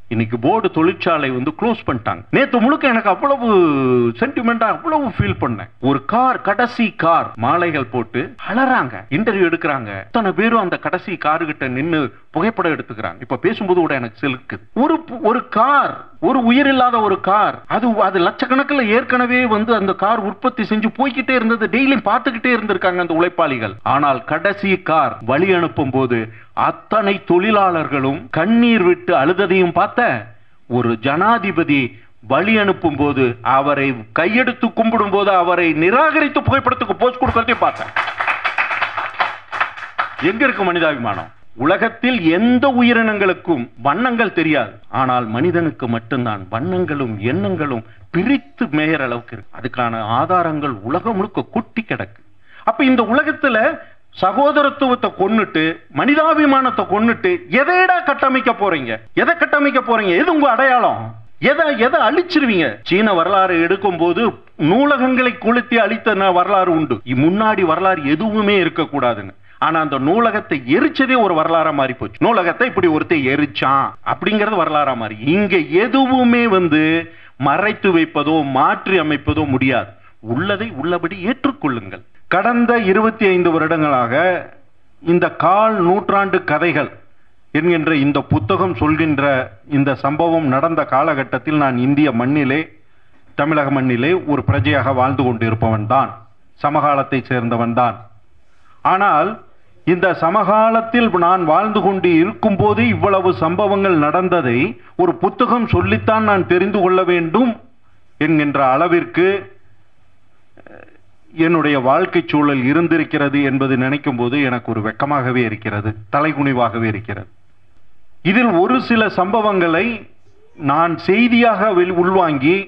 இன்னைக்கு போர்டு தொழிற்சாலை வந்து க்ளோஸ் பண்ணிட்டாங்க நேத்து முழுக்க எனக்கு அவ்வளவு சென்டிமெண்டா அவ்வளவு ஃபீல் பண்ணேன் ஒரு கார் கடைசி கார் மாலைகள் போட்டு அலறாங்க இன்டர்வியூ எடுக்கிறாங்க அத்தனை பேரும் அந்த கடைசி காரு கிட்ட நின்னு புகைப்படம் எடுத்துக்கிறாங்க இப்ப பேசும்போது கூட எனக்கு சிலுக்கு ஒரு ஒரு கார் ஒரு உயிரில்லாத ஒரு கார் அது அது லட்சக்கணக்கில் ஏற்கனவே வந்து அந்த கார் உற்பத்தி செஞ்சு போய்கிட்டே இருந்தது டெய்லியும் பார்த்துக்கிட்டே இருந்திருக்காங்க அந்த உழைப்பாளிகள் ஆனால் கடைசி கார் வழி அனுப்பும் போது அத்தனை தொழிலாளர்களும் கண்ணீர் விட்டு அழுததையும் பார்த்த ஒரு ஜனாதிபதி வழி அனுப்பும் போது அவரை கையெடுத்து கும்பிடும் போது அவரை நிராகரித்து புகைப்படத்துக்கு போஸ்ட் கொடுக்கறதையும் பார்த்தேன் எங்க இருக்கு மனிதாபிமானம் உலகத்தில் எந்த உயிரினங்களுக்கும் வண்ணங்கள் தெரியாது ஆனால் மனிதனுக்கு மட்டும்தான் வண்ணங்களும் எண்ணங்களும் பிரித்து மேயற அளவுக்கு இருக்கு அதுக்கான ஆதாரங்கள் உலகம் முழுக்க கொட்டி கிடக்கு அப்ப இந்த உலகத்துல சகோதரத்துவத்தை கொன்னுட்டு மனிதாபிமானத்தை கொன்னுட்டு எதைடா கட்டமைக்க போறீங்க எதை கட்டமைக்க போறீங்க எது உங்க அடையாளம் எதை எதை அழிச்சிருவீங்க சீன வரலாறு எடுக்கும் போது நூலகங்களை கொளுத்தி அழித்த ந- வரலாறு உண்டு இ- முன்னாடி வரலாறு எதுவுமே இருக்கக்கூடாதுன்னு ஆனா அந்த நூலகத்தை எரிச்சதே ஒரு வரலாறா மாறி போச்சு நூலகத்தை இப்படி ஒருத்தன் எரிச்சான் அப்படிங்கறது வரலாறா மாறி இங்க எதுவுமே வந்து மறைத்து வைப்பதோ மாற்றி அமைப்பதோ முடியாது உள்ளதை உள்ளபடி ஏற்றுக்கொள்ளுங்கள் கடந்த இருபத்தி ஐந்து வருடங்களாக இந்த கால் நூற்றாண்டு கதைகள் என்கின்ற இந்த புத்தகம் சொல்கின்ற இந்த சம்பவம் நடந்த காலகட்டத்தில் நான் இந்திய மண்ணிலே தமிழக மண்ணிலே ஒரு பிரஜையாக வாழ்ந்து கொண்டிருப்பவன் தான் சமகாலத்தை சேர்ந்தவன் தான் ஆனால் இந்த சமகாலத்தில் நான் வாழ்ந்து கொண்டு இருக்கும்போது இவ்வளவு சம்பவங்கள் நடந்ததை ஒரு புத்தகம் சொல்லித்தான் நான் தெரிந்து கொள்ள வேண்டும் என்கின்ற அளவிற்கு அஹ், என்னுடைய வாழ்க்கை சூழல் இருந்திருக்கிறது என்பது நினைக்கும் போது எனக்கு ஒரு வெக்கமாகவே இருக்கிறது தலைகுனிவாகவே இருக்கிறது இதில் ஒரு சில சம்பவங்களை நான் செய்தியாக வெளி- உள்வாங்கி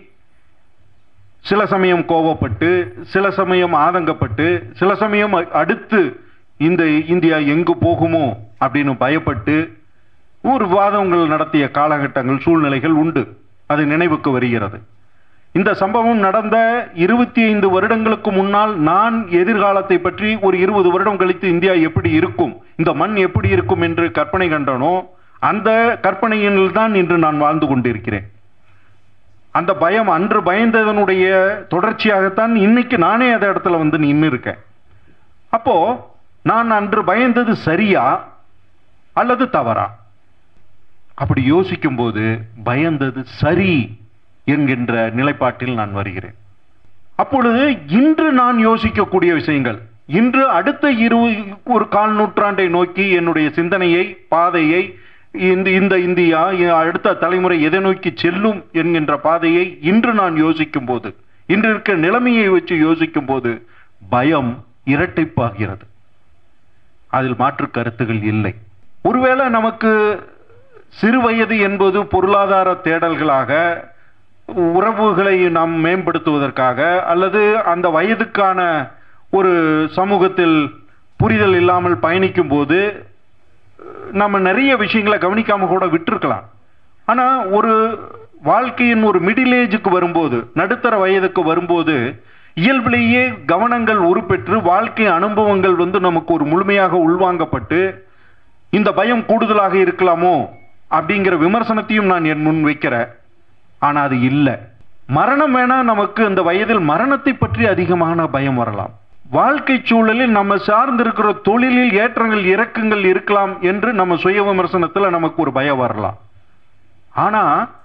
சில சமயம் கோபப்பட்டு சில சமயம் ஆதங்கப்பட்டு சில சமயம் அ- அடுத்து இந்த இந்தியா எங்கு போகுமோ அப்படின்னு பயப்பட்டு ஒரு வாதங்கள் நடத்திய காலகட்டங்கள் சூழ்நிலைகள் உண்டு அது நினைவுக்கு வருகிறது இந்த சம்பவம் நடந்த இருபத்தி ஐந்து வருடங்களுக்கு முன்னால் நான் எதிர்காலத்தை பற்றி ஒரு இருபது வருடம் கழித்து இந்தியா எப்படி இருக்கும் இந்த மண் எப்படி இருக்கும் என்று கற்பனை கண்டனோ அந்த கற்பனையில் தான் இன்று நான் வாழ்ந்து கொண்டிருக்கிறேன் அந்த பயம் அன்று பயந்ததனுடைய தொடர்ச்சியாகத்தான் இன்னைக்கு நானே அந்த இடத்துல வந்து நின்று இருக்கேன் அப்போ நான் அன்று பயந்தது சரியா அல்லது தவறா அப்படி யோசிக்கும் போது பயந்தது சரி என்கின்ற நிலைப்பாட்டில் நான் வருகிறேன் அப்பொழுது இன்று நான் யோசிக்கக்கூடிய விஷயங்கள் இன்று அடுத்த இரு ஒரு கால் நூற்றாண்டை நோக்கி என்னுடைய சிந்தனையை பாதையை இந்த இந்த இந்தியா இ- அடுத்த தலைமுறை எதை நோக்கி செல்லும் என்கின்ற பாதையை இன்று நான் யோசிக்கும் போது இன்று இருக்க நிலைமையை வச்சு யோசிக்கும் போது பயம் இரட்டிப்பாகிறது அதில் மாற்று கருத்துகள் இல்லை ஒருவேளை நமக்கு சிறு வயது என்பது பொருளாதார தேடல்களாக உறவுகளை நாம் மேம்படுத்துவதற்காக அல்லது அந்த வயதுக்கான ஒரு சமூகத்தில் புரிதல் இல்லாமல் பயணிக்கும் போது நம்ம நிறைய விஷயங்களை கவனிக்காம கூட விட்டுருக்கலாம் ஆனா ஒரு வாழ்க்கையின் ஒரு மிடில் ஏஜுக்கு வரும்போது நடுத்தர வயதுக்கு வரும்போது இயல்பிலேயே கவனங்கள் உருப்பெற்று வாழ்க்கை அனுபவங்கள் வந்து நமக்கு ஒரு முழுமையாக உள்வாங்கப்பட்டு இந்த பயம் கூடுதலாக இருக்கலாமோ அப்படிங்கிற விமர்சனத்தையும் நான் என் முன் வைக்கிறேன் ஆனா அது இல்லை மரணம் வேணா நமக்கு இந்த வயதில் மரணத்தை பற்றி அதிகமான பயம் வரலாம் வாழ்க்கை சூழலில் நம்ம சார்ந்திருக்கிற தொழிலில் ஏற்றங்கள் இறக்கங்கள் இருக்கலாம் என்று நம்ம சுய விமர்சனத்துல நமக்கு ஒரு பயம் வரலாம் ஆனா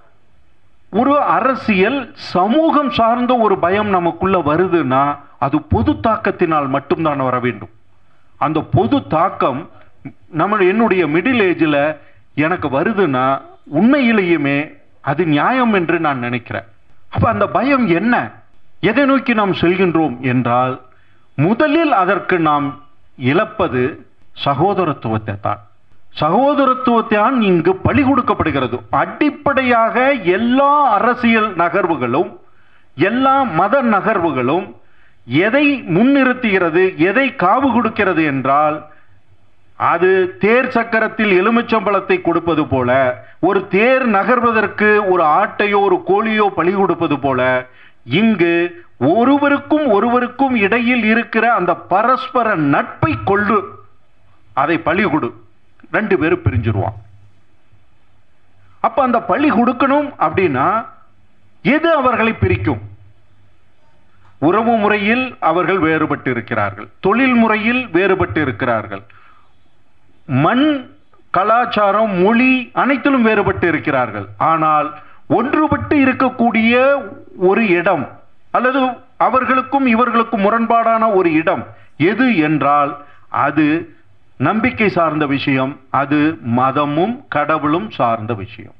ஒரு அரசியல் சமூகம் சார்ந்த ஒரு பயம் நமக்குள்ள வருதுன்னா அது பொது தாக்கத்தினால் மட்டும்தான் வர வேண்டும் அந்த பொது தாக்கம் நம்ம என்னுடைய மிடில் ஏஜில் எனக்கு வருதுன்னா உண்மையிலேயுமே அது நியாயம் என்று நான் நினைக்கிறேன் அப்ப அந்த பயம் என்ன எதை நோக்கி நாம் செல்கின்றோம் என்றால் முதலில் அதற்கு நாம் இழப்பது சகோதரத்துவத்தை தான் சகோதரத்துவத்தான் இங்கு பலி கொடுக்கப்படுகிறது அடிப்படையாக எல்லா அரசியல் நகர்வுகளும் எல்லா மத நகர்வுகளும் எதை முன்னிறுத்துகிறது எதை காவு கொடுக்கிறது என்றால் அது தேர் சக்கரத்தில் எலுமிச்சம்பழத்தை கொடுப்பது போல ஒரு தேர் நகர்வதற்கு ஒரு ஆட்டையோ ஒரு கோழியோ பலி கொடுப்பது போல இங்கு ஒருவருக்கும் ஒருவருக்கும் இடையில் இருக்கிற அந்த பரஸ்பர நட்பை கொள்ளு அதை பலி கொடு ரெண்டு பேரும் பிரிஞ்சிருவான் அப்ப அந்த பழி கொடுக்கணும் அப்படின்னா எது அவர்களை பிரிக்கும் உறவு முறையில் அவர்கள் வேறுபட்டு இருக்கிறார்கள் தொழில் முறையில் வேறுபட்டு இருக்கிறார்கள் மண் கலாச்சாரம் மொழி அனைத்திலும் வேறுபட்டு இருக்கிறார்கள் ஆனால் ஒன்றுபட்டு இருக்கக்கூடிய ஒரு இடம் அல்லது அவர்களுக்கும் இவர்களுக்கும் முரண்பாடான ஒரு இடம் எது என்றால் அது நம்பிக்கை சார்ந்த விஷயம் அது மதமும் கடவுளும் சார்ந்த விஷயம்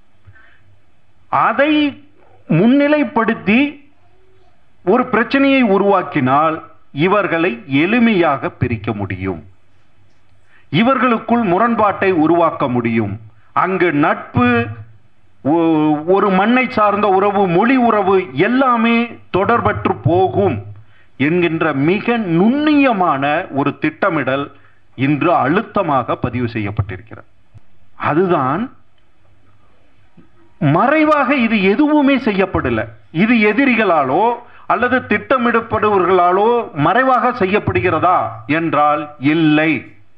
அதை முன்னிலைப்படுத்தி ஒரு பிரச்சனையை உருவாக்கினால் இவர்களை எளிமையாக பிரிக்க முடியும் இவர்களுக்குள் முரண்பாட்டை உருவாக்க முடியும் அங்கு நட்பு ஒ- ஒரு மண்ணை சார்ந்த உறவு மொழி உறவு எல்லாமே தொடர்பற்று போகும் என்கின்ற மிக நுண்ணியமான ஒரு திட்டமிடல் இன்று அழுத்தமாக பதிவு செய்யப்பட்டிருக்கிறது அதுதான் மறைவாக இது எதுவுமே செய்யப்படல இது எதிரிகளாலோ அல்லது திட்டமிடப்படுபவர்களாலோ மறைவாக செய்யப்படுகிறதா என்றால் இல்லை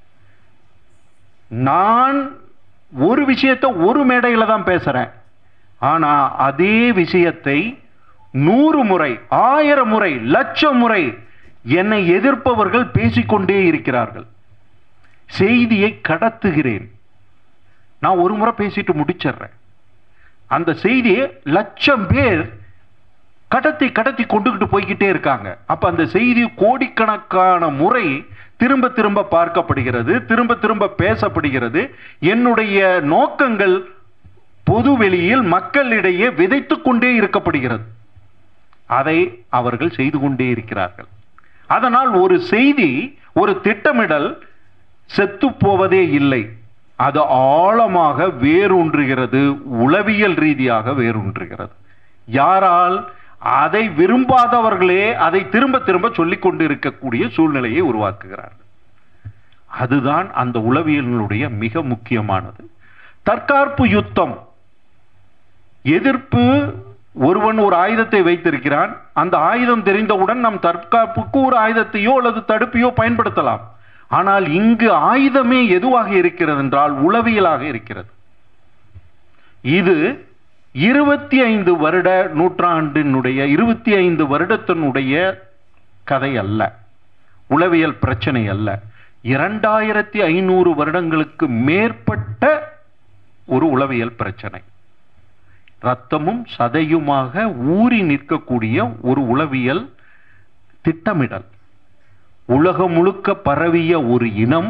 நான் ஒரு விஷயத்தை ஒரு மேடையில தான் பேசுறேன் ஆனா அதே விஷயத்தை நூறு முறை ஆயிரம் முறை லட்சம் முறை என்னை எதிர்ப்பவர்கள் பேசிக்கொண்டே இருக்கிறார்கள் செய்தியை கடத்துகிறேன் நான் ஒரு முறை பேசிட்டு முடிச்சிடுறேன் அந்த செய்தியை லட்சம் பேர் கடத்தி கடத்தி கொண்டுகிட்டு போய்கிட்டே இருக்காங்க அப்ப அந்த செய்தி கோடிக்கணக்கான முறை திரும்ப திரும்ப பார்க்கப்படுகிறது திரும்ப திரும்ப பேசப்படுகிறது என்னுடைய நோக்கங்கள் பொதுவெளியில் மக்களிடையே விதைத்துக் கொண்டே இருக்கப்படுகிறது அதை அவர்கள் செய்து கொண்டே இருக்கிறார்கள் அதனால் ஒரு செய்தி ஒரு திட்டமிடல் செத்து போவதே இல்லை அது ஆழமாக வேரூன்றுகிறது உளவியல் ரீதியாக வேரூன்றுகிறது யாரால் அதை விரும்பாதவர்களே அதை திரும்ப திரும்ப சொல்லிக் கொண்டு இருக்கக்கூடிய சூழ்நிலையை உருவாக்குகிறார்கள் அதுதான் அந்த உளவியலினுடைய மிக முக்கியமானது தற்காப்பு யுத்தம் எதிர்ப்பு ஒருவன் ஒரு ஆயுதத்தை வைத்திருக்கிறான் அந்த ஆயுதம் தெரிந்தவுடன் நம் தற்காப்புக்கு ஒரு ஆயுதத்தையோ அல்லது தடுப்பையோ பயன்படுத்தலாம் ஆனால் இங்கு ஆயுதமே எதுவாக இருக்கிறது என்றால் உளவியலாக இருக்கிறது இது இருபத்தி ஐந்து வருட நூற்றாண்டினுடைய இருபத்தி ஐந்து வருடத்தினுடைய கதை அல்ல உளவியல் பிரச்சனை அல்ல இரண்டாயிரத்தி ஐநூறு வருடங்களுக்கு மேற்பட்ட ஒரு உளவியல் பிரச்சனை ரத்தமும் சதையுமாக ஊறி நிற்கக்கூடிய ஒரு உளவியல் திட்டமிடல் உலகம் முழுக்க பரவிய ஒரு இனம்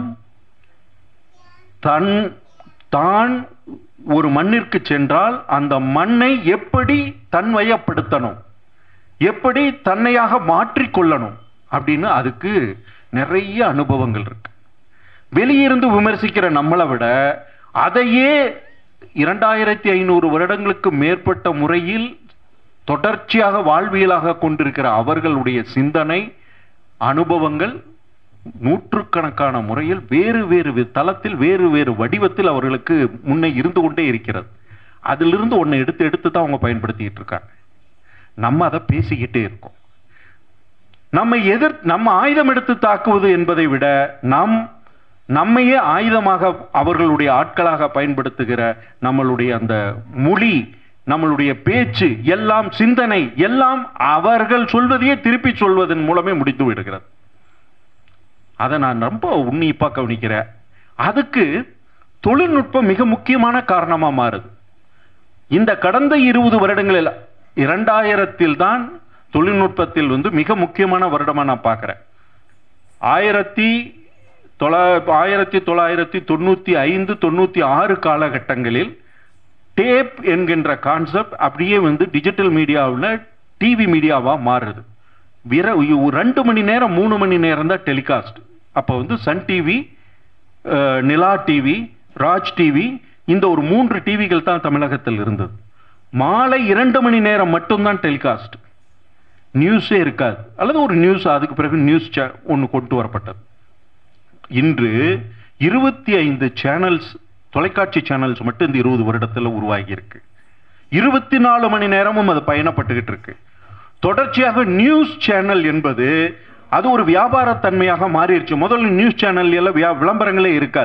தன் தான் ஒரு மண்ணிற்கு சென்றால் அந்த மண்ணை எப்படி தன்வயப்படுத்தணும் எப்படி தன்னையாக மாற்றிக்கொள்ளணும் அப்படின்னு அதுக்கு நிறைய அனுபவங்கள் இருக்கு வெளியிருந்து விமர்சிக்கிற நம்மளை விட அதையே இரண்டாயிரத்தி ஐநூறு வருடங்களுக்கு மேற்பட்ட முறையில் தொடர்ச்சியாக வாழ்வியலாக கொண்டிருக்கிற அவர்களுடைய சிந்தனை அனுபவங்கள் நூற்றுக்கணக்கான முறையில் வேறு வேறு வி- தளத்தில் வேறு வேறு வடிவத்தில் அவர்களுக்கு முன்னே இருந்து கொண்டே இருக்கிறது அதிலிருந்து ஒன்றை எடுத்து எடுத்து தான் அவங்க பயன்படுத்திக்கிட்டு இருக்காங்க நம்ம அதை பேசிக்கிட்டே இருக்கோம் நம்ம எதிர் நம்ம ஆயுதம் எடுத்து தாக்குவது என்பதை விட நாம் நம்மையே ஆயுதமாக அவர்களுடைய ஆட்களாக பயன்படுத்துகிற நம்மளுடைய அந்த மொழி நம்மளுடைய பேச்சு எல்லாம் சிந்தனை எல்லாம் அவர்கள் சொல்வதையே திருப்பி சொல்வதன் மூலமே முடித்து விடுகிறது அதை நான் ரொம்ப உன்னிப்பா கவனிக்கிறேன் அதுக்கு தொழில்நுட்பம் மிக முக்கியமான காரணமா மாறுது இந்த கடந்த இருபது வருடங்களில் இரண்டாயிரத்தில் தான் தொழில்நுட்பத்தில் வந்து மிக முக்கியமான வருடமா நான் பார்க்கிறேன் ஆயிரத்தி தொள்ளா ஆயிரத்தி தொள்ளாயிரத்தி தொண்ணூத்தி ஐந்து தொண்ணூத்தி ஆறு காலகட்டங்களில் டேப் என்கின்ற கான்செப்ட் அப்படியே வந்து டிஜிட்டல் மீடியாவில் டிவி மீடியாவா மாறுது விர ஒரு ரெண்டு மணி நேரம் மூணு மணி நேரம் தான் டெலிகாஸ்ட் அப்போ வந்து Sun TV Nila TV Raj TV இந்த ஒரு மூன்று டிவிகள் தான் தமிழகத்தில் இருந்தது மாலை இரண்டு மணி நேரம் மட்டும்தான் டெலிகாஸ்ட் நியூஸே இருக்காது அல்லது ஒரு நியூஸ் அதுக்கு பிறகு நியூஸ் ஒன்று கொண்டு வரப்பட்டது இன்று இருபத்தி ஐந்து சேனல்ஸ் தொலைக்காட்சி சேனல்ஸ் மட்டும் இந்த இருபது வருடத்தில் உருவாகி இருக்கு இருபத்தி நாலு மணி நேரமும் அது பயணப்பட்டுக்கிட்டு இருக்கு தொடர்ச்சியாக நியூஸ் சேனல் என்பது அது ஒரு வியாபாரத்தன்மையாக மாறிடுச்சு முதல்ல நியூஸ் சேனல் எல்லாம் வியா- விளம்பரங்களே இருக்காது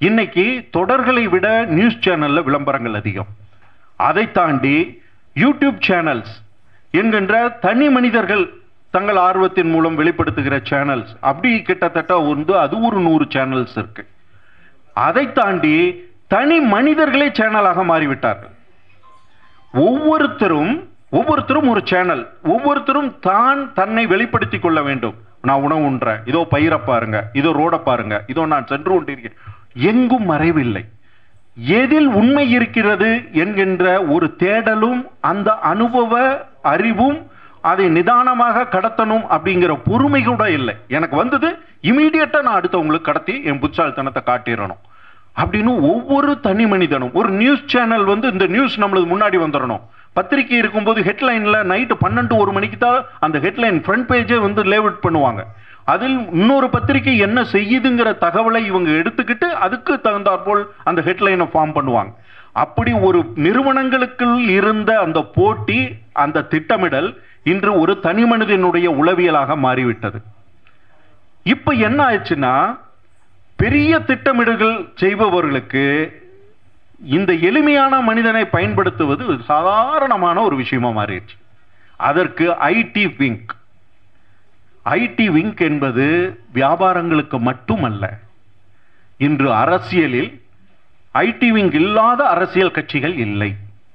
இன்னைக்கு தொடர்களை விட நியூஸ் சேனல்ல விளம்பரங்கள் அதிகம் அதை தாண்டி யூடியூப் சேனல்ஸ் என்கின்ற தனி மனிதர்கள் தங்கள் ஆர்வத்தின் மூலம் வெளிப்படுத்துகிற சேனல்ஸ் அப்படி கிட்டத்தட்ட வந்து அது ஒரு நூறு சேனல்ஸ் இருக்கு அதை தாண்டி தனி மனிதர்களே சேனலாக மாறிவிட்டார்கள் ஒவ்வொருத்தரும் ஒவ்வொருத்தரும் ஒரு சேனல் ஒவ்வொருத்தரும் தான் தன்னை வெளிப்படுத்திக் கொள்ள வேண்டும் நான் உணவு உண்றேன் இதோ பயிரை பாருங்க இதோ ரோட பாருங்க இதோ நான் சென்று கொண்டிருக்கேன் எங்கும் மறைவில்லை எதில் உண்மை இருக்கிறது என்கின்ற ஒரு தேடலும் அந்த அனுபவ அறிவும் அதை நிதானமாக கடத்தணும் அப்படிங்கிற பொறுமை கூட இல்லை எனக்கு வந்தது இமீடியட்டா நான் அடுத்தவங்களுக்கு கடத்தி என் புத்தாள்தனத்தை காட்டிடணும் அப்படின்னு ஒவ்வொரு தனி மனிதனும் ஒரு நியூஸ் சேனல் வந்து இந்த நியூஸ் நம்மளுக்கு முன்னாடி வந்துடணும் பத்திரிக்கை இருக்கும்போது ஹெட்லைன்ல நைட்டு பன்னெண்டு ஒரு மணிக்கு தான் அந்த ஹெட்லைன் ஃப்ரண்ட் பேஜே வந்து லேஅவுட் பண்ணுவாங்க அதில் இன்னொரு பத்திரிக்கை என்ன செய்யுதுங்கிற தகவலை இவங்க எடுத்துக்கிட்டு அதுக்கு தகுந்தாற்போல் அந்த ஹெட்லைனை ஃபார்ம் பண்ணுவாங்க அப்படி ஒரு நிறுவனங்களுக்குள் இருந்த அந்த போட்டி அந்த திட்டமிடல் இன்று ஒரு தனி மனிதனுடைய உளவியலாக மாறிவிட்டது இப்ப என்ன ஆயிடுச்சுன்னா பெரிய திட்டமிடல்கள் செய்பவர்களுக்கு இந்த எளிமையான மனிதனை பயன்படுத்துவது ஒரு சாதாரணமான ஒரு விஷயமா மாறிடுச்சு அதற்கு ஐடி விங்க் ஐடி விங்க் என்பது வியாபாரங்களுக்கு மட்டுமல்ல இன்று அரசியலில் ஐடி விங் இல்லாத அரசியல் கட்சிகள் இல்லை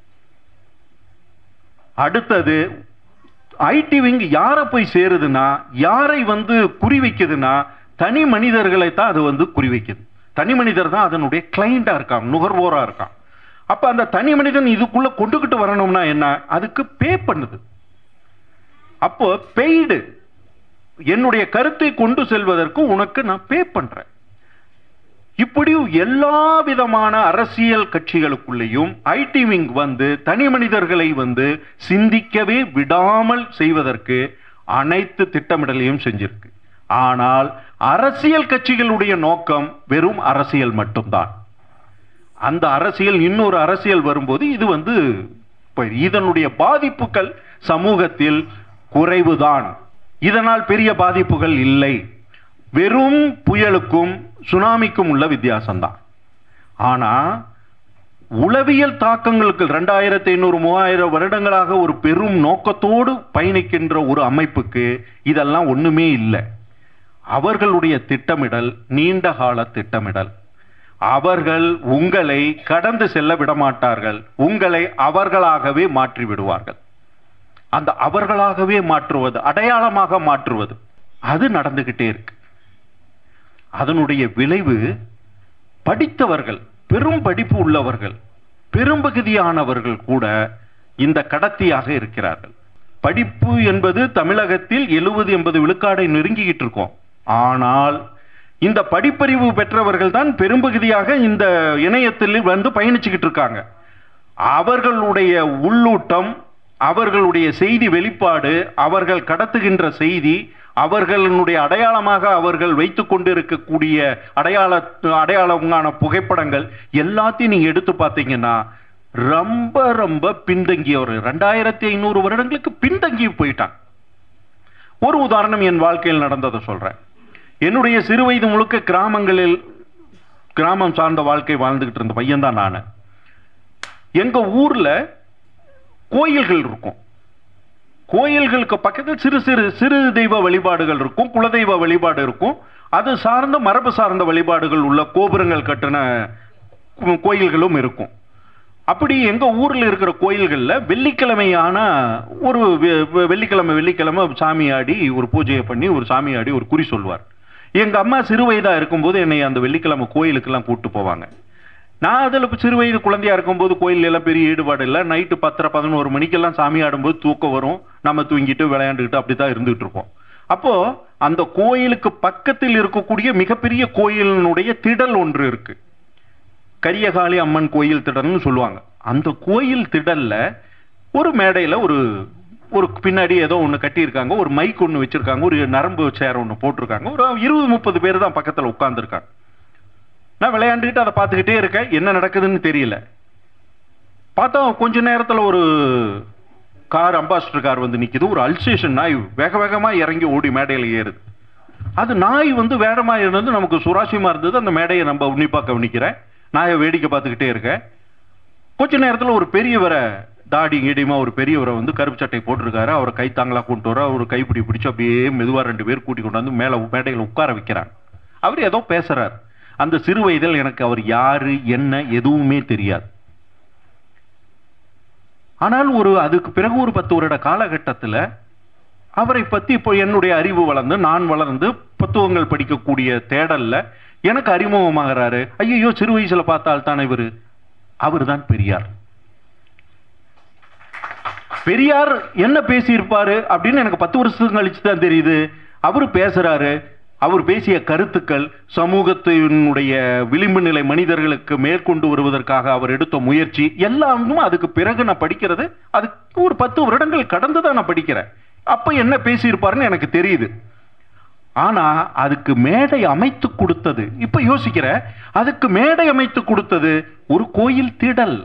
அடுத்தது ஐடி விங் யாரை போய் சேருதுன்னா யாரை வந்து குறி வைக்குதுன்னா தனி மனிதர்களை தான் அது வந்து குறி வைக்குது தனி மனிதர் தான் அதனுடைய கிளைண்டா இருக்கான் நுகர்வோரா இருக்கான் அப்ப அந்த தனி மனிதன் இதுக்குள்ள கொண்டுகிட்டு வரணும்னா என்ன அதுக்கு பே பண்ணுது அப்போ பெய்டு என்னுடைய கருத்தை கொண்டு செல்வதற்கு உனக்கு நான் பே பண்றேன் இப்படி எல்லா விதமான அரசியல் கட்சிகளுக்குள்ளேயும் ஐடி விங் வந்து தனி மனிதர்களை வந்து சிந்திக்கவே விடாமல் செய்வதற்கு அனைத்து திட்டமிடலையும் செஞ்சிருக்கு ஆனால் அரசியல் கட்சிகளுடைய நோக்கம் வெறும் அரசியல் மட்டும்தான் அந்த அரசியல் இன்னொரு அரசியல் வரும்போது இது வந்து இப்ப இதனுடைய பாதிப்புகள் சமூகத்தில் குறைவுதான் இதனால் பெரிய பாதிப்புகள் இல்லை வெறும் புயலுக்கும் சுனாமிக்கும் உள்ள வித்தியாசம்தான் ஆனா உளவியல் தாக்கங்களுக்கு ரெண்டாயிரத்தி ஐநூறு மூவாயிரம் வருடங்களாக ஒரு பெரும் நோக்கத்தோடு பயணிக்கின்ற ஒரு அமைப்புக்கு இதெல்லாம் ஒண்ணுமே இல்லை அவர்களுடைய திட்டமிடல் நீண்ட கால திட்டமிடல் அவர்கள் உங்களை கடந்து செல்ல விடமாட்டார்கள் உங்களை அவர்களாகவே மாற்றி விடுவார்கள் அந்த அவர்களாகவே மாற்றுவது அடையாளமாக மாற்றுவது அது நடந்துகிட்டே இருக்கு அதனுடைய விளைவு படித்தவர்கள் பெரும் படிப்பு உள்ளவர்கள் பெரும்பகுதியானவர்கள் கூட இந்த கடத்தியாக இருக்கிறார்கள் படிப்பு என்பது தமிழகத்தில் எழுபது எண்பது விழுக்காடை நெருங்கிக்கிட்டு இருக்கோம் ஆனால் இந்த படிப்பறிவு பெற்றவர்கள் தான் பெரும்பகுதியாக இந்த இணையத்தில் வந்து பயணிச்சுக்கிட்டு இருக்காங்க அவர்களுடைய உள்ளூட்டம் அவர்களுடைய செய்தி வெளிப்பாடு அவர்கள் கடத்துகின்ற செய்தி அவர்களுடைய அடையாளமாக அவர்கள் வைத்துக் கொண்டிருக்கக்கூடிய அடையாள அடையாளமான புகைப்படங்கள் எல்லாத்தையும் நீங்க எடுத்து பார்த்தீங்கன்னா ரொம்ப ரொம்ப பின்தங்கியவர் ரெண்டாயிரத்தி ஐநூறு வருடங்களுக்கு பின்தங்கி போயிட்டான் ஒரு உதாரணம் என் வாழ்க்கையில் நடந்ததை சொல்றேன் என்னுடைய சிறு வயது முழுக்க கிராமங்களில் கிராமம் சார்ந்த வாழ்க்கை வாழ்ந்துகிட்டு இருந்த பையன் தான் நான் எங்க ஊர்ல கோயில்கள் இருக்கும் கோயில்களுக்கு பக்கத்தில் சிறு சிறு சிறு தெய்வ வழிபாடுகள் இருக்கும் குலதெய்வ வழிபாடு இருக்கும் அது சார்ந்த மரபு சார்ந்த வழிபாடுகள் உள்ள கோபுரங்கள் கட்டின கு- கோயில்களும் இருக்கும் அப்படி எங்க ஊர்ல இருக்கிற கோயில்கள்ல வெள்ளிக்கிழமையான ஒரு வெ- வெ- வெள்ளிக்கிழமை வெள்ளிக்கிழமை சாமி ஆடி ஒரு பூஜையை பண்ணி ஒரு சாமி ஆடி ஒரு குறி சொல்வார் எங்க அம்மா சிறு வயதா இருக்கும்போது என்னை அந்த வெள்ளிக்கிழமை கோயிலுக்கெல்லாம் கூட்டு போவாங்க நான் அதில் இப்போ சிறு வயது குழந்தையா இருக்கும்போது கோயில் எல்லாம் பெரிய ஈடுபாடு இல்லை நைட்டு பத்தரை பதினோரு மணிக்கெல்லாம் சாமி ஆடும்போது தூக்கம் வரும் நம்ம தூங்கிட்டு விளையாண்டுக்கிட்டு அப்படி தான் இருந்துகிட்டு இருப்போம் அப்போ அந்த கோயிலுக்கு பக்கத்தில் இருக்கக்கூடிய மிகப்பெரிய கோயிலினுடைய திடல் ஒன்று இருக்கு கரியகாளி அம்மன் கோயில் திடல்னு சொல்லுவாங்க அந்த கோயில் திடல்ல ஒரு மேடையில ஒரு ஒரு பின்னாடி ஏதோ ஒன்று கட்டியிருக்காங்க ஒரு மைக் ஒன்று வச்சிருக்காங்க ஒரு நரம்பு சேர் ஒன்று போட்டிருக்காங்க ஒரு இருபது முப்பது பேர் தான் பக்கத்தில் உட்கார்ந்துருக்காங்க நான் விளையாண்டுக்கிட்டு அதை பார்த்துக்கிட்டே இருக்கேன் என்ன நடக்குதுன்னு தெரியல பார்த்தா கொஞ்ச நேரத்துல ஒரு கார் அம்பாஸ்டர் கார் வந்து நிக்குது ஒரு அல்சேஷன் நாய் வேக வேகமா இறங்கி ஓடி மேடையில் ஏறுது அது நாய் வந்து வேடமா இருந்தது நமக்கு சுராசியமா இருந்தது அந்த மேடையை நம்ம உன்னிப்பா கவனிக்கிறேன் நாயை வேடிக்கை பார்த்துக்கிட்டே இருக்கேன் கொஞ்ச நேரத்துல ஒரு பெரியவரை தாடி இடியுமா ஒரு பெரியவரை வந்து கருப்பு சட்டை போட்டிருக்காரு அவரை கை தாங்களா கொண்டு வர அவர் கைப்பிடி பிடிச்சு அப்படியே மெதுவா ரெண்டு பேர் கூட்டி கொண்டு வந்து மேல மேடையில் உட்கார வைக்கிறாங்க அவர் ஏதோ பேசுறார் அந்த சிறு வயதில் எனக்கு அவர் யாரு என்ன எதுவுமே தெரியாது ஆனால் ஒரு அதுக்கு பிறகு ஒரு பத்து வருட காலகட்டத்தில் அவரை பத்தி இப்போ என்னுடைய அறிவு வளர்ந்து நான் வளர்ந்து புத்தகங்கள் படிக்கக்கூடிய தேடல்ல எனக்கு அறிமுகமாகறாரு ஐயோ சிறு வயசுல பார்த்தால் தானே இவரு அவர்தான் பெரியார் பெரியார் என்ன பேசியிருப்பாரு அப்படின்னு எனக்கு பத்து வருஷத்துக்கு கழிச்சு தான் தெரியுது அவர் பேசுறாரு அவர் பேசிய கருத்துக்கள் சமூகத்தினுடைய விளிம்பு நிலை மனிதர்களுக்கு மேற்கொண்டு வருவதற்காக அவர் எடுத்த முயற்சி எல்லாமும் அதுக்கு பிறகு நான் படிக்கிறது அதுக்கு ஒரு பத்து வருடங்கள் கடந்து தான் நான் படிக்கிறேன் அப்ப என்ன பேசியிருப்பாருன்னு எனக்கு தெரியுது ஆனா அதுக்கு மேடை அமைத்து கொடுத்தது இப்ப யோசிக்கிற அதுக்கு மேடை அமைத்து கொடுத்தது ஒரு கோயில் திடல்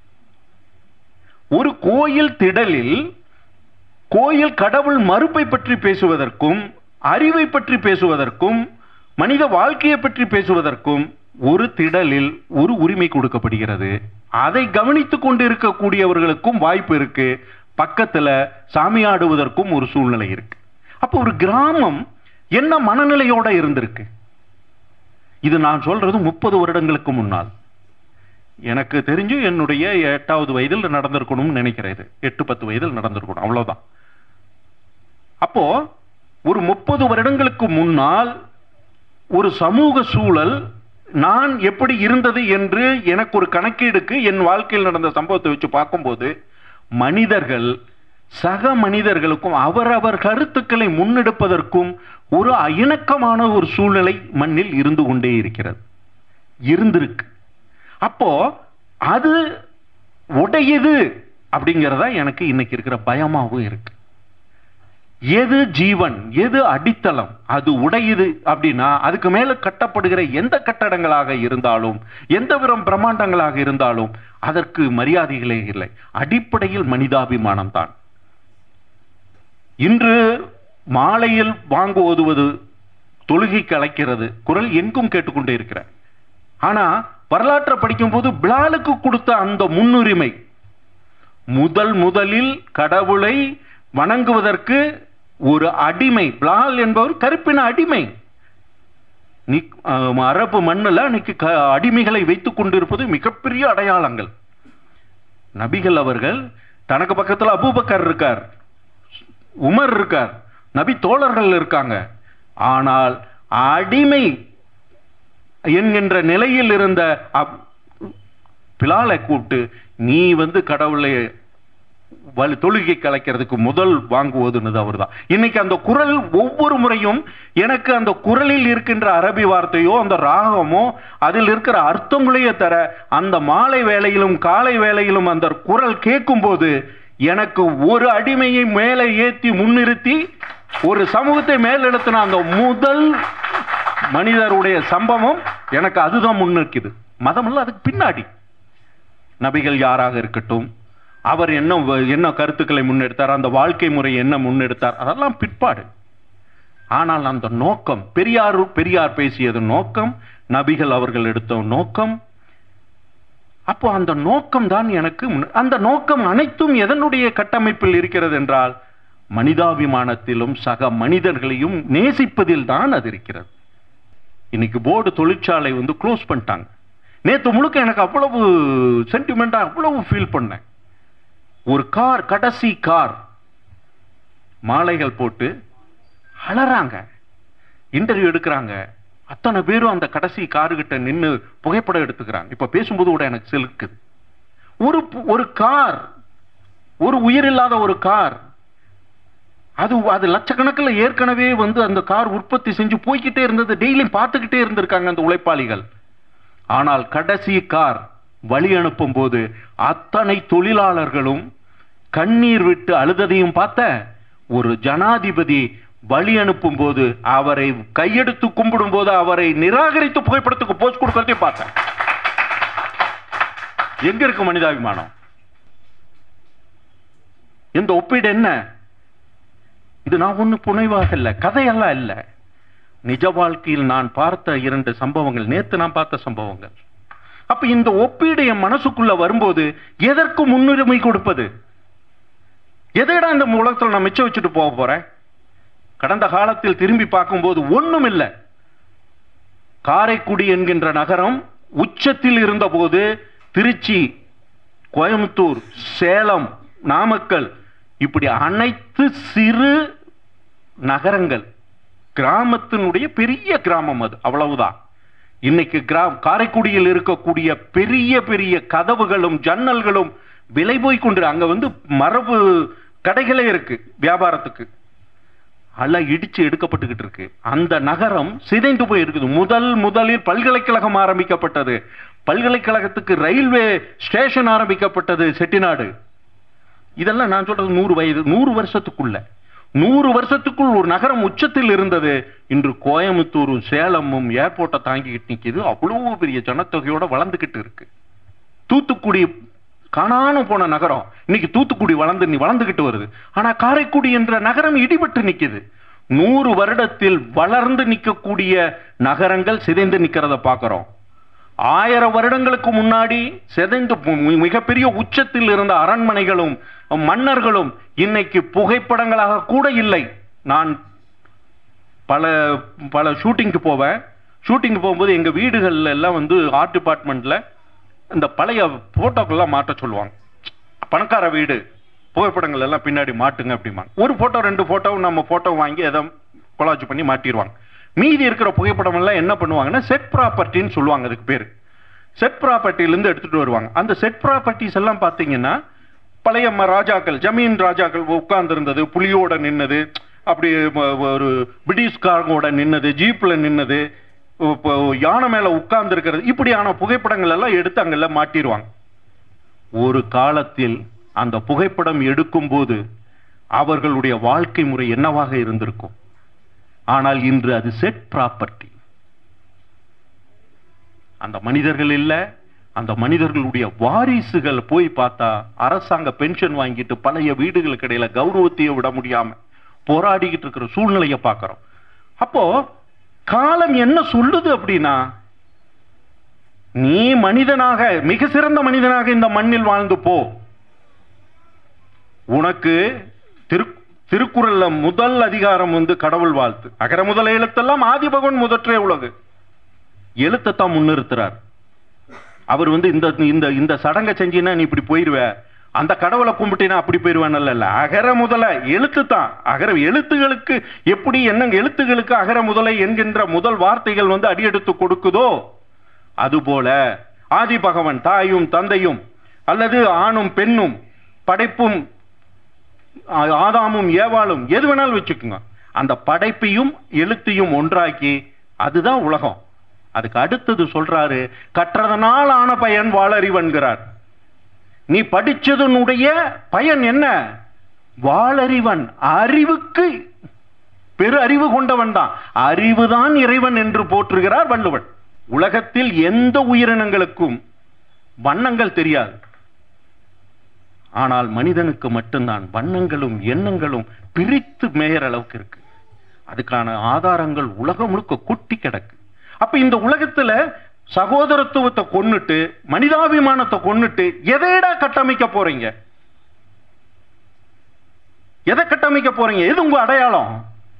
ஒரு கோயில் திடலில் கோயில் கடவுள் மறுப்பை பற்றி பேசுவதற்கும் அறிவை பற்றி பேசுவதற்கும் மனித வாழ்க்கையை பற்றி பேசுவதற்கும் ஒரு திடலில் ஒரு உரிமை கொடுக்கப்படுகிறது அதை கவனித்துக் கொண்டு இருக்கக்கூடியவர்களுக்கும் வாய்ப்பு இருக்கு பக்கத்துல சாமியாடுவதற்கும் ஒரு சூழ்நிலை இருக்கு அப்போ ஒரு கிராமம் என்ன மனநிலையோட இருந்திருக்கு இது நான் சொல்றது முப்பது வருடங்களுக்கு முன்னால் எனக்கு தெரிஞ்சு என்னுடைய எட்டாவது வயதில் நடந்திருக்கணும்னு நினைக்கிறேன் இது எட்டு பத்து வயதில் நடந்திருக்கணும் அவ்வளவுதான் அப்போ ஒரு முப்பது வருடங்களுக்கு முன்னால் ஒரு சமூக சூழல் நான் எப்படி இருந்தது என்று எனக்கு ஒரு கணக்கீடுக்கு என் வாழ்க்கையில் நடந்த சம்பவத்தை வச்சு பார்க்கும்போது மனிதர்கள் சக மனிதர்களுக்கும் அவரவர் கருத்துக்களை முன்னெடுப்பதற்கும் ஒரு இணக்கமான ஒரு சூழ்நிலை மண்ணில் இருந்து கொண்டே இருக்கிறது இருந்திருக்கு அப்போ அது உடையுது அப்படிங்கிறதா எனக்கு இன்னைக்கு இருக்கிற பயமாவும் இருக்கு எது ஜீவன் எது அடித்தளம் அது உடையுது அப்படின்னா அதுக்கு மேல கட்டப்படுகிற எந்த கட்டடங்களாக இருந்தாலும் எந்த விதம் பிரம்மாண்டங்களாக இருந்தாலும் அதற்கு மரியாதைகளே இல்லை அடிப்படையில் மனிதாபிமானம் தான் இன்று மாலையில் வாங்கு ஓதுவது தொழுகைக்கு அழைக்கிறது குரல் எங்கும் கேட்டுக்கொண்டே இருக்கிறேன் ஆனா வரலாற்றை படிக்கும் போது பிலாலுக்கு கொடுத்த அந்த முன்னுரிமை முதல் முதலில் கடவுளை வணங்குவதற்கு ஒரு அடிமை பிலால் என்பவர் கருப்பின அடிமை நீ அஹ், அரபு மண்ணில் அன்னைக்கு க- அடிமைகளை வைத்துக் கொண்டிருப்பது மிகப்பெரிய அடையாளங்கள் நபிகள் அவர்கள் தனக்கு பக்கத்துல அபூபக்கர் இருக்கார் உமர் இருக்கார் நபி தோழர்கள் இருக்காங்க ஆனால் அடிமை என்கின்ற நிலையில் இருந்த அப்- பிலாலை கூப்பிட்டு நீ வந்து கடவுளை வலி தொழுகை கலைக்கிறதுக்கு முதல் வாங்குவதுன்னு அவர்தான் இன்னைக்கு அந்த குரல் ஒவ்வொரு முறையும் எனக்கு அந்த குரலில் இருக்கின்ற அரபி வார்த்தையோ அந்த ராகமோ அதில் இருக்கிற அர்த்தங்களையே தர அந்த மாலை வேளையிலும் காலை வேளையிலும் அந்த குரல் கேட்கும்போது எனக்கு ஒரு அடிமையை மேலே ஏத்தி முன்னிறுத்தி ஒரு சமூகத்தை மேலெழுத்தின அந்த முதல் மனிதருடைய சம்பவம் எனக்கு அதுதான் முன்னிற்குது மதம் இல்ல அதுக்கு பின்னாடி நபிகள் யாராக இருக்கட்டும் அவர் என்ன வ- என்ன கருத்துக்களை முன்னெடுத்தார் அந்த வாழ்க்கை முறை என்ன முன்னெடுத்தார் அதெல்லாம் பிற்பாடு ஆனால் அந்த நோக்கம் பெரியார் பெரியார் பேசியது நோக்கம் நபிகள் அவர்கள் எடுத்த நோக்கம் அப்போ அந்த நோக்கம் தான் எனக்கு முன்ன- அந்த நோக்கம் அனைத்தும் எதனுடைய கட்டமைப்பில் இருக்கிறது என்றால் மனிதாபிமானத்திலும் சக மனிதர்களையும் நேசிப்பதில் தான் அது இருக்கிறது இன்னைக்கு போர்டு தொழிற்சாலை வந்து க்ளோஸ் பண்ணிட்டாங்க நேத்து முழுக்க எனக்கு அவ்வளவு சென்டிமெண்டா அவ்வளவு ஃபீல் பண்ணேன் ஒரு கார் கடைசி கார் மாலைகள் போட்டு அலறாங்க இன்டர்வியூ எடுக்கிறாங்க அத்தனை பேரும் அந்த கடைசி காரு கிட்ட நின்னு புகைப்படம் எடுத்துக்கிறாங்க இப்ப பேசும்போது கூட எனக்கு சிலுக்குது ஒரு பு- ஒரு கார் ஒரு உயிரில்லாத ஒரு கார் அது அது லட்சக்கணக்கில் ஏற்கனவே வந்து அந்த கார் உற்பத்தி செஞ்சு போய்க்கிட்டே இருந்தது டெய்லியும் பார்த்துக்கிட்டே இருந்திருக்காங்க அந்த உழைப்பாளிகள் ஆனால் கடைசி கார் வழி அனுப்பும் போது அத்தனை தொழிலாளர்களும் கண்ணீர் விட்டு அழுததையும் பார்த்த ஒரு ஜனாதிபதி வழி அனுப்பும் போது அவரை கையெடுத்து கும்பிடும் போது அவரை நிராகரித்து புகைப்படத்துக்கு போஸ்ட் கொடுக்கறதையும் பார்த்தேன் எங்க இருக்கு மனிதாபிமானம் இந்த ஒப்பீடு என்ன இது நான் ஒண்ணு புனைவாக இல்ல கதையெல்லாம் இல்ல நிஜ வாழ்க்கையில் நான் பார்த்த இரண்டு சம்பவங்கள் நேத்து நான் பார்த்த சம்பவங்கள் அப்ப இந்த ஒப்பீடு என் மனசுக்குள்ள வரும்போது எதற்கு முன்னுரிமை கொடுப்பது எதைடா இந்த உலகத்துல நான் மிச்சம் வச்சுட்டு போக போறேன் கடந்த காலத்தில் திரும்பி பார்க்கும்போது ஒண்ணும் இல்லை காரைக்குடி என்கின்ற நகரம் உச்சத்தில் இருந்தபோது திருச்சி கோயம்புத்தூர் சேலம் நாமக்கல் இப்படி அனைத்து சிறு நகரங்கள் கிராமத்தினுடைய பெரிய கிராமம் அது அவ்வளவுதான் இன்னைக்கு கிராம் காரைக்குடியில் இருக்கக்கூடிய பெரிய பெரிய கதவுகளும் ஜன்னல்களும் விலை போய் கொண்டு அங்க வந்து மரபு கடைகளே இருக்கு வியாபாரத்துக்கு எல்லாம் இடிச்சு எடுக்கப்பட்டுக்கிட்டு இருக்கு அந்த நகரம் சிதைந்து போய் இருக்குது முதல் முதலில் பல்கலைக்கழகம் ஆரம்பிக்கப்பட்டது பல்கலைக்கழகத்துக்கு ரயில்வே ஸ்டேஷன் ஆரம்பிக்கப்பட்டது செட்டிநாடு இதெல்லாம் நான் சொல்றது நூறு வயது நூறு வருஷத்துக்குள்ள நூறு வருஷத்துக்குள் ஒரு நகரம் உச்சத்தில் இருந்தது இன்று கோயம்புத்தூரும் சேலமும் ஏர்போர்ட்டை தாங்கிக்கிட்டு நிக்குது அவ்வளவு பெரிய ஜனத்தொகையோட வளர்ந்துகிட்டு இருக்கு தூத்துக்குடி காணாம போன நகரம் இன்னைக்கு தூத்துக்குடி வளர்ந்து நீ வளர்ந்துகிட்டு வருது ஆனா காரைக்குடி என்ற நகரம் இடிபட்டு நிக்குது நூறு வருடத்தில் வளர்ந்து நிற்கக்கூடிய நகரங்கள் சிதைந்து நிக்கிறத பார்க்கிறோம் ஆயிரம் வருடங்களுக்கு முன்னாடி சிதைந்து மி- மிகப்பெரிய உச்சத்தில் இருந்த அரண்மனைகளும் மன்னர்களும் இன்னைக்கு புகைப்படங்களாக கூட இல்லை நான் பல பல ஷூட்டிங்க்கு போவேன் ஷூட்டிங் போகும்போது எங்க வீடுகள்ல எல்லாம் வந்து ஆர்ட் டிபார்ட்மெண்ட்ல இந்த பழைய போட்டோக்கெல்லாம் மாட்ட சொல்லுவாங்க பணக்கார வீடு புகைப்படங்கள் எல்லாம் பின்னாடி மாட்டுங்க அப்படிம்பாங்க ஒரு போட்டோ ரெண்டு போட்டோ நம்ம போட்டோ வாங்கி எதை கொலாஜ் பண்ணி மாட்டிடுவாங்க மீதி இருக்கிற புகைப்படம் எல்லாம் என்ன பண்ணுவாங்கன்னா செட் ப்ராப்பர்ட்டின்னு சொல்லுவாங்க அதுக்கு பேரு செட் ப்ராப்பர்ட்டிலேருந்து எடுத்துட்டு வருவாங்க அந்த செட் ப்ராப்பர்ட்டிஸ் எல்லாம் பார்த்தீங்கன்னா பழைய ம- ராஜாக்கள் ஜமீன் ராஜாக்கள் உட்கார்ந்து இருந்தது புலியோட நின்னது அப்படி ம- ஒரு பிரிட்டிஷ்காரங்களோட நின்னது ஜீப்ல நின்னது இப்போ யானை மேல உட்கார்ந்து இருக்கிறது இப்படியான புகைப்படங்கள் எல்லாம் எடுத்து அங்கெல்லாம் மாட்டிடுவாங்க ஒரு காலத்தில் அந்த புகைப்படம் எடுக்கும்போது அவர்களுடைய வாழ்க்கை முறை என்னவாக இருந்திருக்கும் ஆனால் இன்று அது செட் ப்ராப்பர்ட்டி அந்த மனிதர்கள் இல்ல அந்த மனிதர்களுடைய வாரிசுகள் போய் பார்த்தா அரசாங்க பென்ஷன் வாங்கிட்டு பழைய வீடுகளுக்கு இடையில கௌரவத்தையே விட முடியாம போராடிக்கிட்டு இருக்கிற சூழ்நிலையை பார்க்கிறோம் அப்போ காலம் என்ன சொல்லுது அப்படின்னா நீ மனிதனாக மிக சிறந்த மனிதனாக இந்த மண்ணில் வாழ்ந்து போ உனக்கு திரு திருக்குறள்ல முதல் அதிகாரம் வந்து கடவுள் வாழ்த்து அகர முதல எழுத்தெல்லாம் ஆதிபகவன் முதற்றே உலகு எழுத்தைத்தான் முன்னிறுத்துறார் அவர் வந்து இந்த இந்த இந்த சடங்கை செஞ்சீன்னா நீ இப்படி போயிருவ அந்த கடவுளை கும்பிட்டினா அப்படி போயிருவானல்ல இல்ல அகர முதல எழுத்து தான் அகர எழுத்துகளுக்கு எப்படி என்ன எழுத்துகளுக்கு அகர முதலை என்கின்ற முதல் வார்த்தைகள் வந்து அடியெடுத்து கொடுக்குதோ அதுபோல ஆதி பகவன் தாயும் தந்தையும் அல்லது ஆணும் பெண்ணும் படைப்பும் ஆ- ஆதாமும் ஏவாளும் எது வேணாலும் வச்சுக்கோங்க அந்த படைப்பையும் எழுத்தையும் ஒன்றாக்கி அதுதான் உலகம் அதுக்கு அடுத்தது சொல்றாரு கற்றதனால் ஆன பயன் வாளறிவன்கிறார் நீ படிச்சதனுடைய பயன் என்ன வாளறிவன் அறிவுக்கு பெரு அறிவு கொண்டவன் தான் அறிவுதான் இறைவன் என்று போற்றுகிறார் வள்ளுவன் உலகத்தில் எந்த உயிரினங்களுக்கும் வண்ணங்கள் தெரியாது ஆனால் மனிதனுக்கு மட்டும்தான் வண்ணங்களும் எண்ணங்களும் பிரித்து மேயற அளவுக்கு இருக்கு அதுக்கான ஆதாரங்கள் உலகம் முழுக்க கொட்டி கிடக்கு அப்ப இந்த உலகத்துல சகோதரத்துவத்தை கொன்னுட்டு மனிதாபிமானத்தை கொன்னுட்டு எதைடா கட்டமைக்க போறீங்க எதை கட்டமைக்க போறீங்க எது உங்க அடையாளம்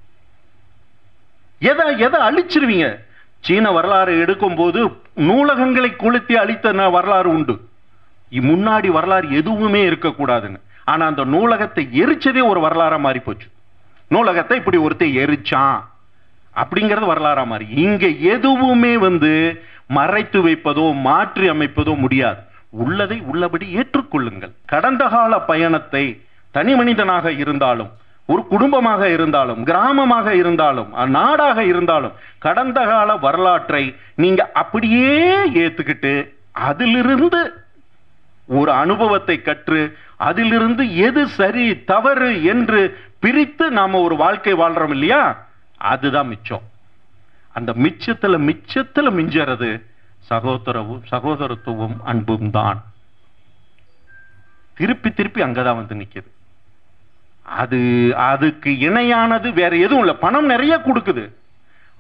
எதை எதை அழிச்சிருவீங்க சீன வரலாறு எடுக்கும்போது நூலகங்களை கொளுத்தி அழித்த ந- வரலாறு உண்டு இ- முன்னாடி வரலாறு எதுவுமே இருக்கக்கூடாதுன்னு ஆனா அந்த நூலகத்தை எரிச்சதே ஒரு வரலாறா மாறி போச்சு நூலகத்தை இப்படி ஒருத்தன் எரிச்சான் அப்படிங்கிறது வரலாறா மாறி இங்க எதுவுமே வந்து மறைத்து வைப்பதோ மாற்றி அமைப்பதோ முடியாது உள்ளதை உள்ளபடி ஏற்றுக்கொள்ளுங்கள் கடந்த கால பயணத்தை தனி மனிதனாக இருந்தாலும் ஒரு குடும்பமாக இருந்தாலும் கிராமமாக இருந்தாலும் அஹ், நாடாக இருந்தாலும் கடந்த கால வரலாற்றை நீங்க அப்படியே ஏத்துக்கிட்டு அதிலிருந்து ஒரு அனுபவத்தை கற்று அதிலிருந்து எது சரி தவறு என்று பிரித்து நாம ஒரு வாழ்க்கை வாழ்றோம் இல்லையா அதுதான் மிச்சம் அந்த மிச்சத்துல மிச்சத்துல மிஞ்சறது சகோதரவும் சகோதரத்துவம் அன்பும் தான் திருப்பி திருப்பி அங்கதான் வந்து நிக்குது அது அதுக்கு இணையானது வேற எதுவும் இல்லை பணம் நிறைய கொடுக்குது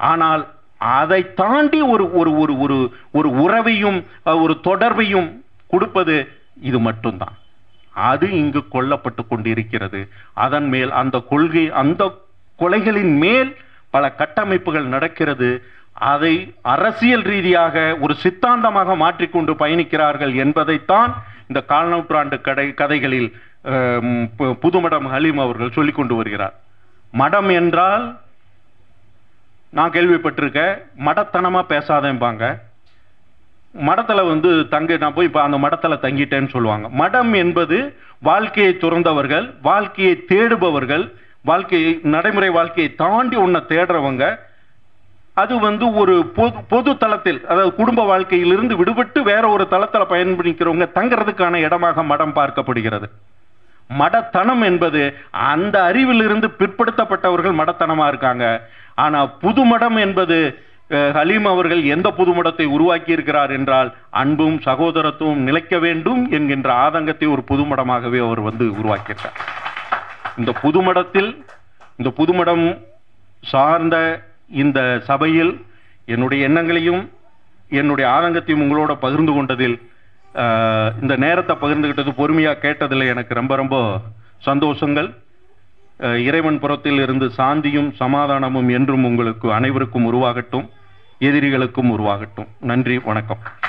ஆனால் அதை தாண்டி ஒரு ஒரு ஒரு ஒரு ஒரு உறவையும் அஹ், ஒரு தொடர்பையும் கொடுப்பது இது மட்டும்தான் அது இங்கு கொல்லப்பட்டு கொண்டிருக்கிறது அதன் மேல் அந்த கொள்கை அந்த கொலைகளின் மேல் பல கட்டமைப்புகள் நடக்கிறது அதை அரசியல் ரீதியாக ஒரு சித்தாந்தமாக மாற்றிக்கொண்டு பயணிக்கிறார்கள் என்பதைத்தான் இந்த கால் நூற்றாண்டு கடை கதைகளில் அஹ், பு- புதுமடம் ஹலீம் அவர்கள் சொல்லிக் கொண்டு வருகிறார் மடம் என்றால் நான் கேள்விப்பட்டிருக்கேன் மடத்தனமா பேசாதேம்பாங்க மடத்துல வந்து தங்க நான் போய் இப்ப அந்த மடத்துல தங்கிட்டேன்னு சொல்லுவாங்க மடம் என்பது வாழ்க்கையை துறந்தவர்கள் வாழ்க்கையை தேடுபவர்கள் வாழ்க்கையை நடைமுறை வாழ்க்கையை தாண்டி உன்னை தேடுறவங்க அது வந்து ஒரு பொது பொது தளத்தில் அதாவது குடும்ப வாழ்க்கையிலிருந்து விடுபட்டு வேற ஒரு தளத்துல பயன்படுத்திக்கிறவங்க தங்குறதுக்கான இடமாக மடம் பார்க்கப்படுகிறது மடத்தனம் என்பது அந்த அறிவிலிருந்து பிற்படுத்தப்பட்டவர்கள் மடத்தனமா இருக்காங்க ஆனா புது மடம் என்பது அஹ், ஹலீம் அவர்கள் எந்த புது மடத்தை உருவாக்கி இருக்கிறார் என்றால் அன்பும் சகோதரத்துவம் நிலைக்க வேண்டும் என்கின்ற ஆதங்கத்தை ஒரு புது மடமாகவே அவர் வந்து உருவாக்கியிருக்கார் இந்த புதுமடத்தில் இந்த புதுமடம் சார்ந்த இந்த சபையில் என்னுடைய எண்ணங்களையும் என்னுடைய ஆதங்கத்தையும் உங்களோட பகிர்ந்து கொண்டதில் ஆஹ், இந்த நேரத்தை பகிர்ந்துகிட்டது பொறுமையா கேட்டதில் எனக்கு ரொம்ப ரொம்ப சந்தோஷங்கள் ஆஹ், இறைவன் புறத்தில் இருந்து சாந்தியும் சமாதானமும் என்றும் உங்களுக்கு அனைவருக்கும் உருவாகட்டும் எதிரிகளுக்கும் உருவாகட்டும் நன்றி வணக்கம்